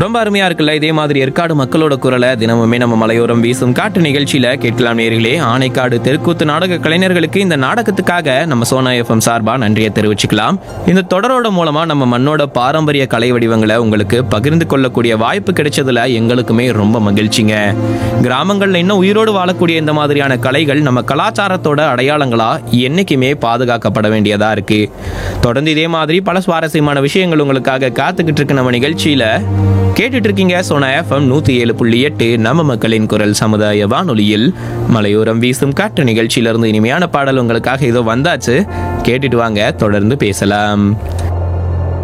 ரொம்ப அருமையா இருக்குல்ல இதே மாதிரி ஏற்காடு மக்களோட குரலை தினமுமே நம்ம மலையோரம் வீசும் காட்டு நிகழ்ச்சியில கேட்கலாம் நேர்களே ஆனைக்காடு தெருக்கூத்து நாடக கலைஞர்களுக்கு இந்த நாடகத்துக்காக நம்ம சோனா எஃப்எம் சார்பா நன்றியை தெரிவிச்சுக்கலாம் இந்த தொடரோட மூலமா நம்ம மண்ணோட பாரம்பரிய கலை வடிவங்களை உங்களுக்கு பகிர்ந்து கொள்ளக்கூடிய வாய்ப்பு கிடைச்சதுல எங்களுக்குமே ரொம்ப மகிழ்ச்சிங்க கிராமங்கள்ல இன்னும் உயிரோடு வாழக்கூடிய இந்த மாதிரியான கலைகள் நம்ம கலாச்சாரத்தோட அடையாளங்களா என்னைக்குமே பாதுகாக்கப்பட வேண்டியதா இருக்கு தொடர்ந்து இதே மாதிரி பல சுவாரஸ்யமான விஷயங்கள் உங்களுக்காக காத்துக்கிட்டு இருக்கு நம்ம நிகழ்ச்சியில கேட்டுட்டு இருக்கீங்க சோனா எஃப்எம் நூத்தி ஏழு புள்ளி எட்டு நம்ம மக்களின் குரல் சமுதாய வானொலியில் மலையோரம் வீசும் காற்று நிகழ்ச்சியிலிருந்து இனிமையான பாடல் உங்களுக்காக இதோ வந்தாச்சு கேட்டுட்டு வாங்க தொடர்ந்து பேசலாம்